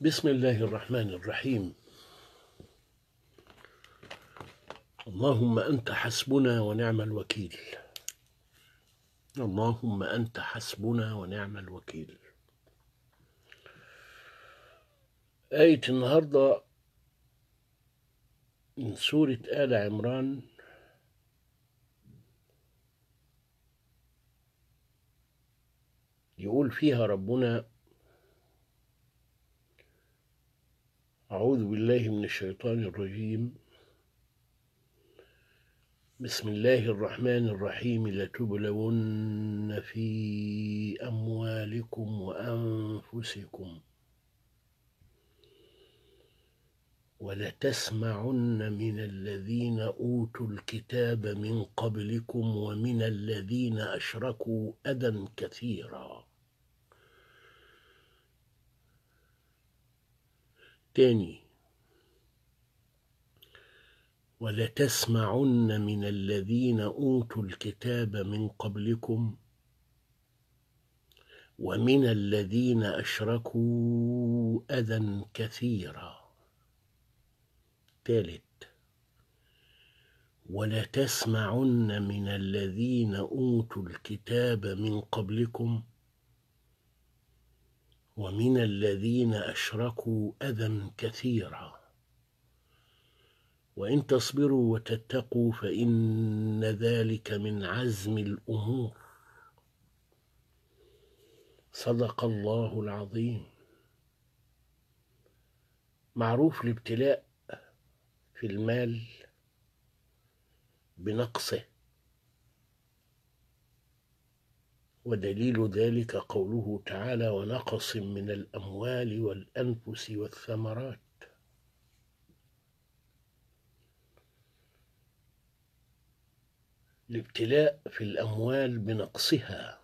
بسم الله الرحمن الرحيم اللهم انت حسبنا ونعم الوكيل اللهم انت حسبنا ونعم الوكيل آية النهاردة من سورة آل عمران يقول فيها ربنا أعوذ بالله من الشيطان الرجيم بسم الله الرحمن الرحيم لتبلون في أموالكم وأنفسكم ولتسمعن من الذين أوتوا الكتاب من قبلكم ومن الذين أشركوا أذى كثيرا تاني ولتسمعن من الذين اوتوا الكتاب من قبلكم ومن الذين اشركوا اذى كثيرا ثالث ولتسمعن من الذين اوتوا الكتاب من قبلكم ومن الذين اشركوا اذى كثيرا وان تصبروا وتتقوا فان ذلك من عزم الامور صدق الله العظيم معروف الابتلاء في المال بنقصه ودليل ذلك قوله تعالى ونقص من الاموال والانفس والثمرات الابتلاء في الاموال بنقصها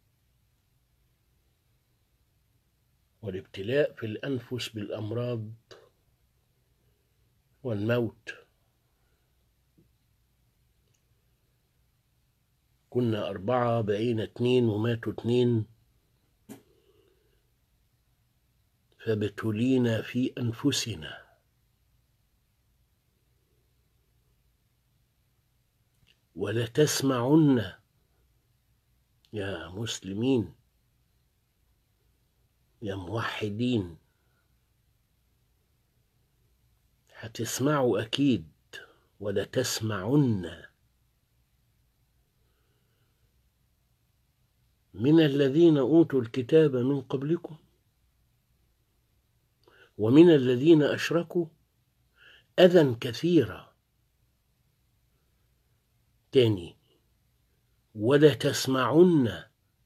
والابتلاء في الانفس بالامراض والموت كنا أربعة بقينا اتنين وماتوا اتنين فابتلينا في أنفسنا ولتسمعن يا مسلمين يا موحدين هتسمعوا أكيد ولتسمعن من الذين اوتوا الكتاب من قبلكم ومن الذين اشركوا اذى كثيرا تاني ولتسمعن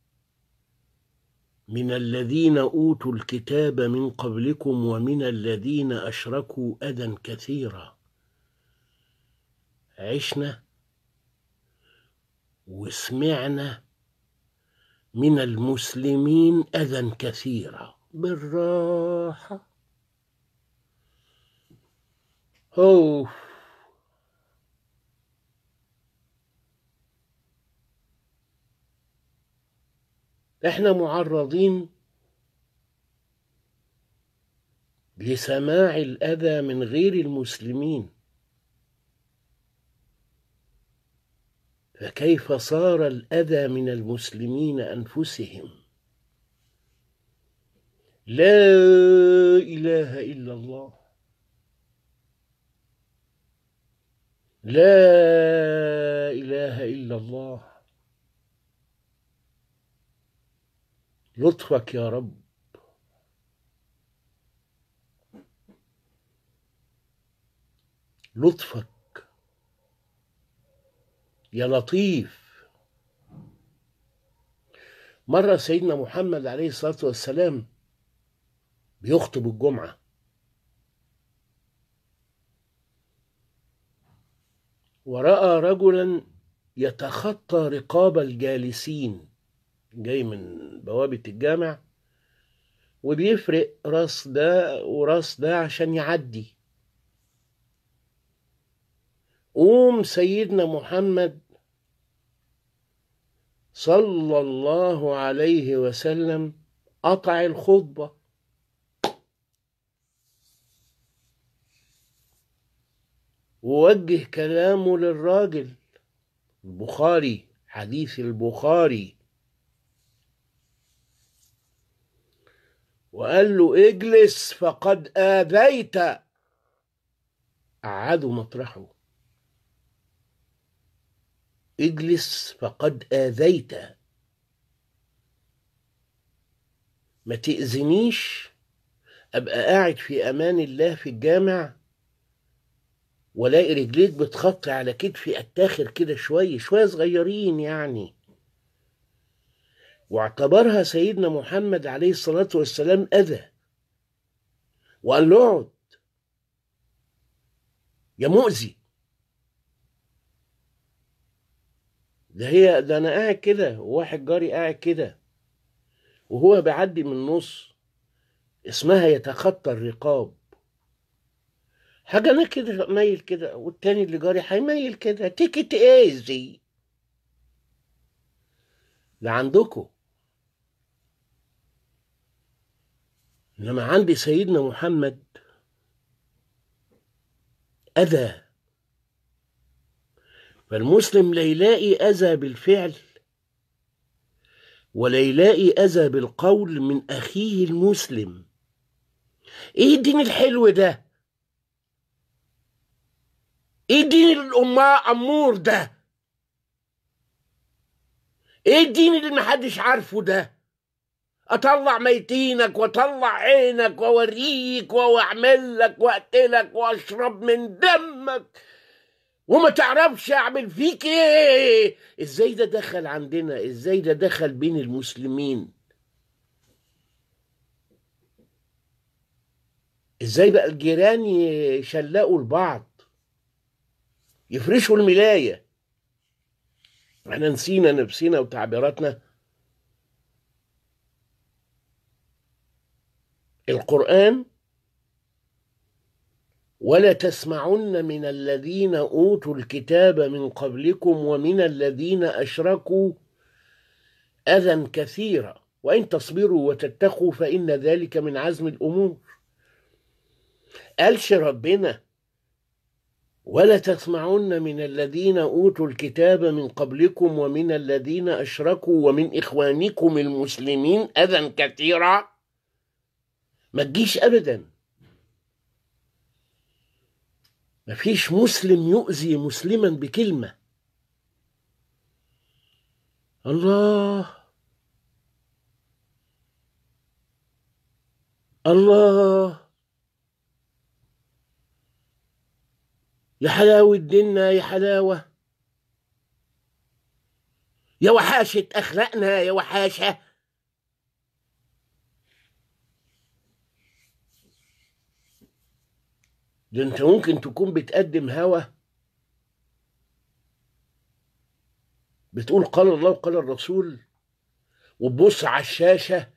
من الذين اوتوا الكتاب من قبلكم ومن الذين اشركوا اذى كثيرا عشنا وسمعنا من المسلمين اذى كثيرا بالراحه أوف احنا معرضين لسماع الاذى من غير المسلمين فكيف صار الاذى من المسلمين انفسهم لا اله الا الله لا اله الا الله لطفك يا رب لطفك يا لطيف مرة سيدنا محمد عليه الصلاة والسلام بيخطب الجمعة ورأى رجلا يتخطى رقاب الجالسين جاي من بوابة الجامع وبيفرق راس ده وراس ده عشان يعدي قوم سيدنا محمد صلى الله عليه وسلم قطع الخطبة ووجه كلامه للراجل البخاري حديث البخاري وقال له اجلس فقد آذيت قعدوا مطرحه اجلس فقد آذيت ما تأذنيش أبقى قاعد في أمان الله في الجامع والاقي رجليك بتخطي على كتفي اتاخر كده شويه شويه صغيرين يعني واعتبرها سيدنا محمد عليه الصلاه والسلام اذى وقال له اقعد يا مؤذي ده هي ده انا قاعد كده وواحد جاري قاعد كده وهو بيعدي من النص اسمها يتخطى الرقاب حاجة أنا كده مايل كده والتاني اللي جاري هيميل كده تيكت ايزي ده عندكم إنما عندي سيدنا محمد أذى فالمسلم لا يلاقي أذى بالفعل ولا يلاقي أذى بالقول من أخيه المسلم إيه الدين الحلو ده؟ ايه الدين الأماء أمور ده ايه الدين اللي محدش عارفه ده اطلع ميتينك واطلع عينك واوريك واعمل لك واقتلك واشرب من دمك وما تعرفش اعمل فيك ايه ازاي ده دخل عندنا ازاي ده دخل بين المسلمين ازاي بقى الجيران يشلقوا لبعض يفرشوا الملاية احنا نسينا نفسنا وتعبيراتنا القرآن ولا تسمعن من الذين أوتوا الكتاب من قبلكم ومن الذين أشركوا أذى كثيرا وإن تصبروا وتتقوا فإن ذلك من عزم الأمور قالش ربنا ولا تسمعن من الذين اوتوا الكتاب من قبلكم ومن الذين اشركوا ومن اخوانكم المسلمين اذى كثيرا ما تجيش ابدا ما فيش مسلم يؤذي مسلما بكلمه الله الله يا حلاوة ديننا يا حلاوة يا وحاشة أخلاقنا يا وحاشة ده انت ممكن تكون بتقدم هوا بتقول قال الله وقال الرسول وتبص على الشاشة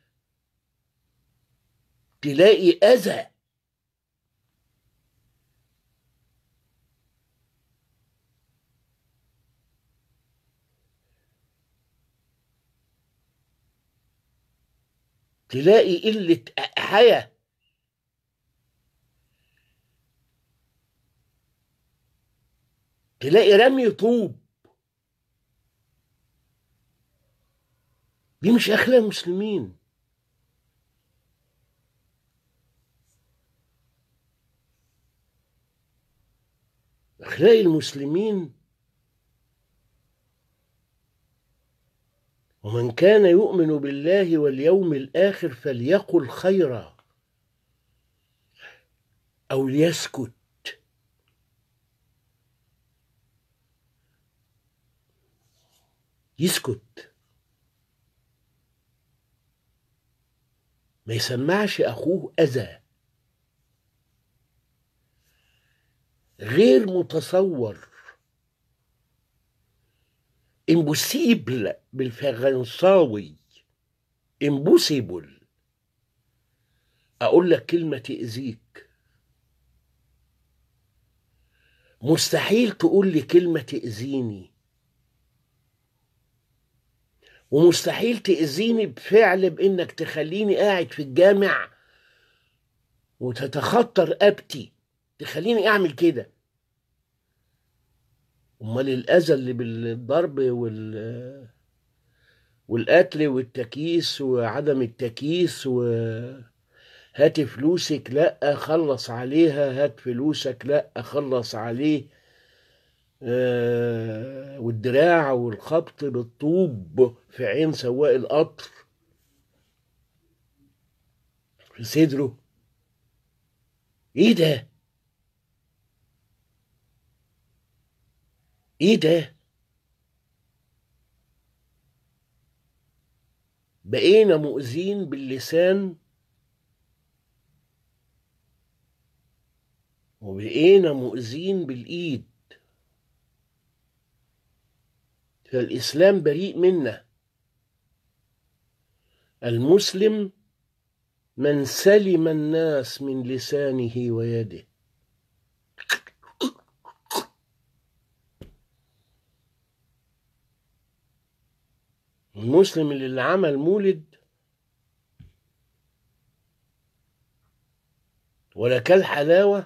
تلاقي أذى تلاقي قلة حياة تلاقي رمي طوب دي مش أخلاق مسلمين أخلاق المسلمين ومن كان يؤمن بالله واليوم الآخر فليقل خيرا أو ليسكت يسكت ما يسمعش أخوه أذى غير متصور impossible بالفرنساوي impossible أقول لك كلمة تأذيك مستحيل تقول لي كلمة تأذيني ومستحيل تأذيني بفعل بإنك تخليني قاعد في الجامع وتتخطى رقبتي تخليني أعمل كده امال الاذى اللي بالضرب وال والقتل والتكييس وعدم التكييس و هات فلوسك لا خلص عليها هات فلوسك لا خلص عليه آه والدراع والخبط بالطوب في عين سواق القطر في صدره ايه ده ايه ده بقينا مؤذين باللسان وبقينا مؤذين بالايد فالاسلام بريء منا المسلم من سلم الناس من لسانه ويده المسلم اللي عمل مولد ولا كل حلاوة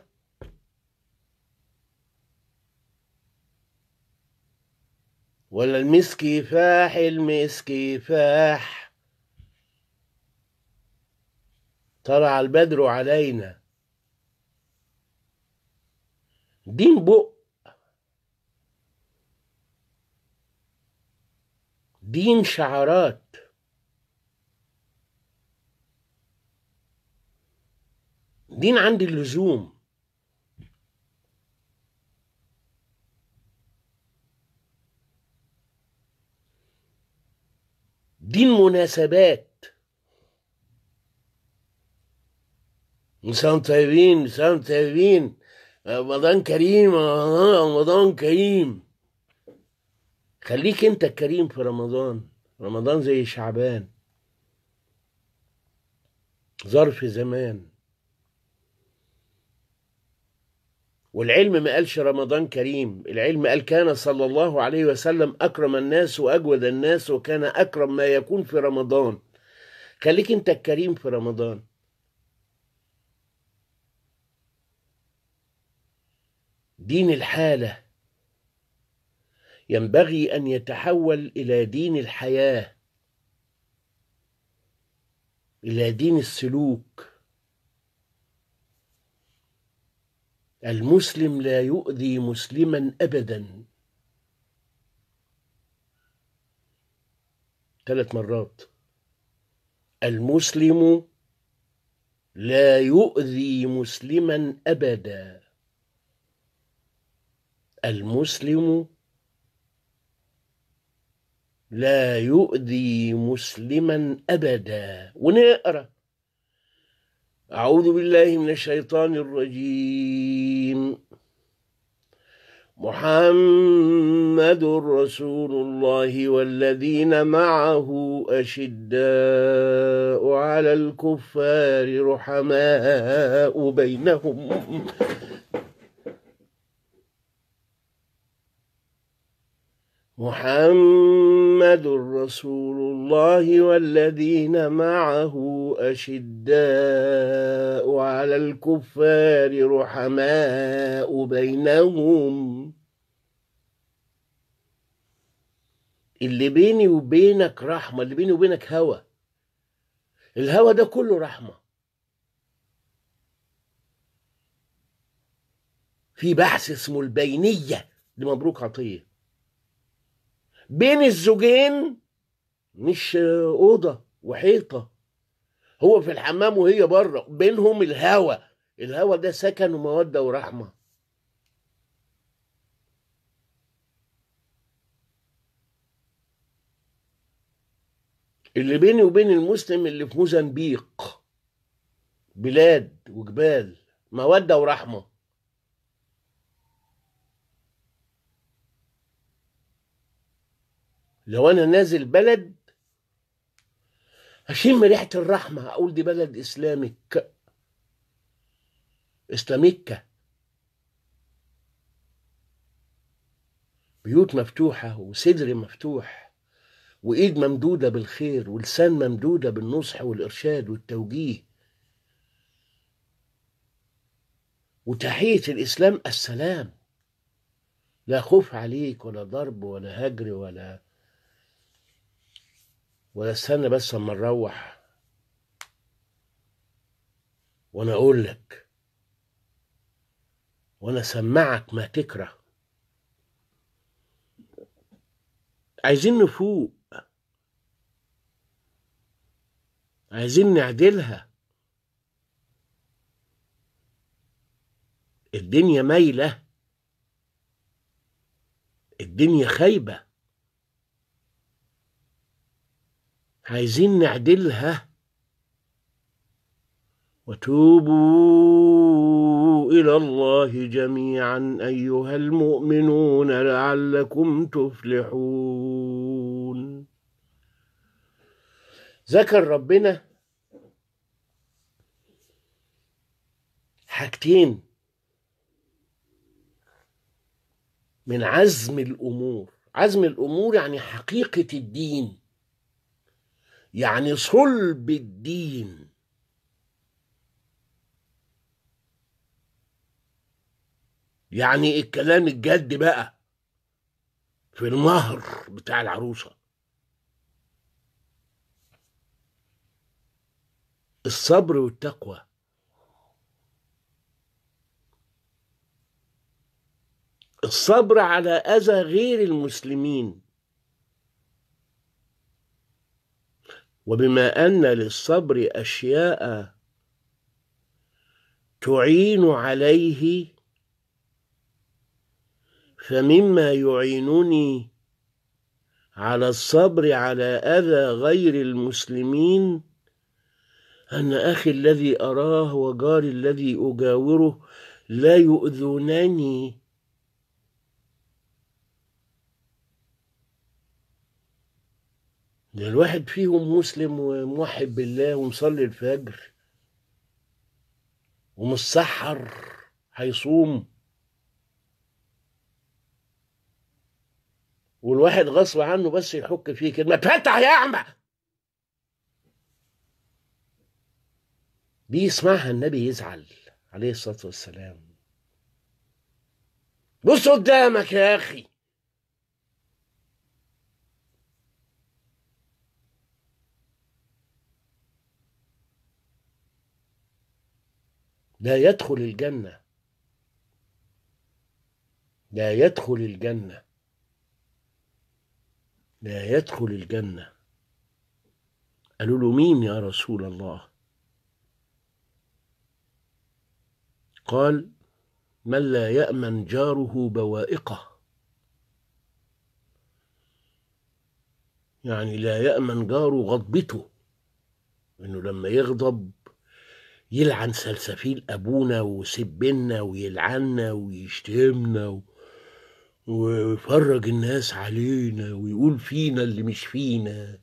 ولا المسك يفاح المسك يفاح طلع البدر علينا دين بق دين شعارات دين عند اللزوم دين مناسبات مساء طيبين مساء طيبين رمضان كريم رمضان كريم خليك انت الكريم في رمضان رمضان زي شعبان ظرف زمان والعلم ما قالش رمضان كريم العلم قال كان صلى الله عليه وسلم أكرم الناس وأجود الناس وكان أكرم ما يكون في رمضان خليك انت الكريم في رمضان دين الحاله ينبغي ان يتحول الى دين الحياه الى دين السلوك المسلم لا يؤذي مسلما ابدا ثلاث مرات المسلم لا يؤذي مسلما ابدا المسلم لا يؤذي مسلما ابدا ونقرا اعوذ بالله من الشيطان الرجيم محمد رسول الله والذين معه اشداء على الكفار رحماء بينهم محمد رسول الله والذين معه أشداء على الكفار رحماء بينهم اللي بيني وبينك رحمة اللي بيني وبينك هوى الهوى ده كله رحمة في بحث اسمه البينية لمبروك عطيه بين الزوجين مش أوضة وحيطة هو في الحمام وهي بره بينهم الهوى الهوى ده سكن ومودة ورحمة اللي بيني وبين المسلم اللي في موزمبيق بلاد وجبال مودة ورحمة لو انا نازل بلد هشم ريحه الرحمه اقول دي بلد اسلامك اسلاميكا بيوت مفتوحه وصدر مفتوح وايد ممدوده بالخير ولسان ممدوده بالنصح والارشاد والتوجيه وتحيه الاسلام السلام لا خوف عليك ولا ضرب ولا هجر ولا ولا استنى بس اما نروح وانا اقول لك وانا اسمعك ما تكره عايزين نفوق عايزين نعدلها الدنيا مايله الدنيا خايبه عايزين نعدلها وتوبوا الى الله جميعا ايها المؤمنون لعلكم تفلحون ذكر ربنا حاجتين من عزم الامور عزم الامور يعني حقيقه الدين يعني صلب الدين يعني الكلام الجد بقى في المهر بتاع العروسة الصبر والتقوى الصبر على أذى غير المسلمين وبما أن للصبر أشياء تعين عليه فمما يعينني على الصبر على أذى غير المسلمين أن أخي الذي أراه وجاري الذي أجاوره لا يؤذونني ده الواحد فيهم مسلم وموحد بالله ومصلي الفجر ومتسحر هيصوم والواحد غصب عنه بس يحك فيه كلمة فتح يا أعمى دي يسمعها النبي يزعل عليه الصلاة والسلام بص قدامك يا أخي لا يدخل الجنة لا يدخل الجنة لا يدخل الجنة قالوا له مين يا رسول الله قال من لا يأمن جاره بوائقه يعني لا يأمن جاره غضبته انه لما يغضب يلعن سلسفيل ابونا ويسبنا ويلعنا ويشتمنا و... ويفرج الناس علينا ويقول فينا اللي مش فينا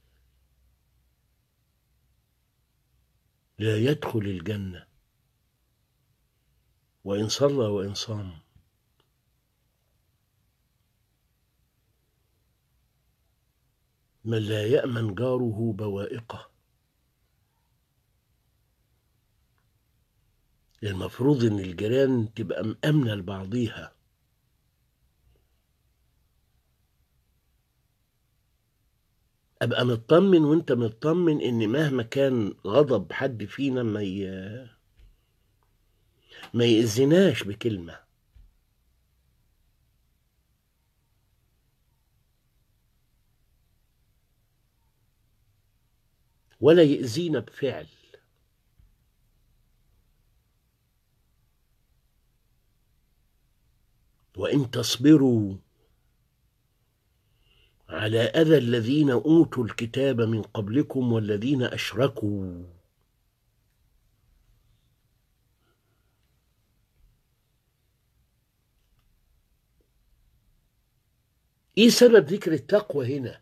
لا يدخل الجنة وإن صلى وإن صام من لا يأمن جاره بوائقه المفروض ان الجيران تبقى مأمنة لبعضيها ابقى مطمن وانت مطمن ان مهما كان غضب حد فينا ما ي... ما يأذناش بكلمة ولا يأذينا بفعل وإن تصبروا على أذى الذين أوتوا الكتاب من قبلكم والذين أشركوا إيه سبب ذكر التقوى هنا؟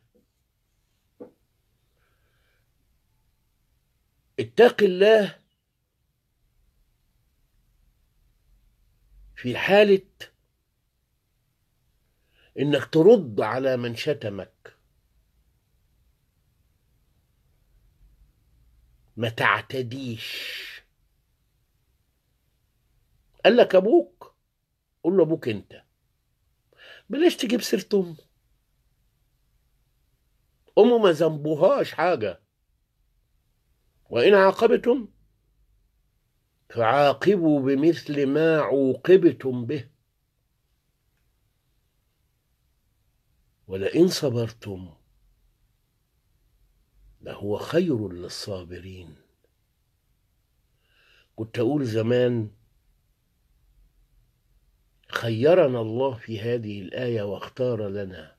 اتق الله في حاله انك ترد على من شتمك ما تعتديش قال لك ابوك قول له ابوك انت بلاش تجيب سيرة أمه أمه ما ذنبهاش حاجة وإن عاقبتم فعاقبوا بمثل ما عوقبتم به ولئن صبرتم لهو خير للصابرين كنت أقول زمان خيرنا الله في هذه الآية واختار لنا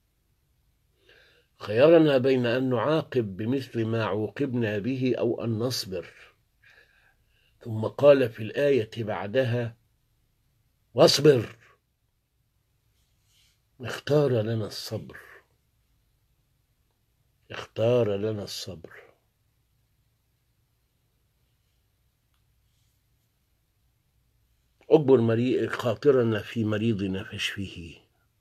خيرنا بين أن نعاقب بمثل ما عوقبنا به أو أن نصبر ثم قال في الآية بعدها واصبر اختار لنا الصبر اختار لنا الصبر اجبر مريء خاطرنا في مريضنا فاشفيه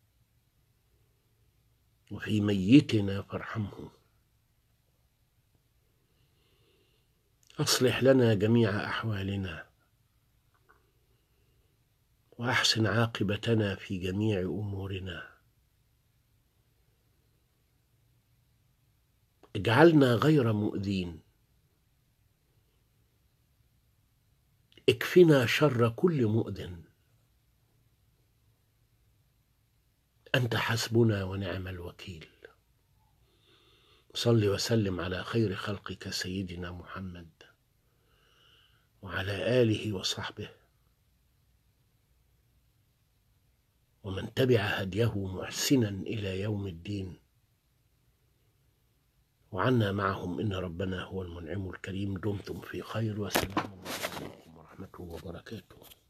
وفي ميتنا فارحمه اصلح لنا جميع احوالنا واحسن عاقبتنا في جميع امورنا اجعلنا غير مؤذين اكفنا شر كل مؤذ انت حسبنا ونعم الوكيل صل وسلم على خير خلقك سيدنا محمد وعلى اله وصحبه ومن تبع هديه محسنا الى يوم الدين وعنا معهم ان ربنا هو المنعم الكريم دمتم في خير والسلام عليكم ورحمه الله وبركاته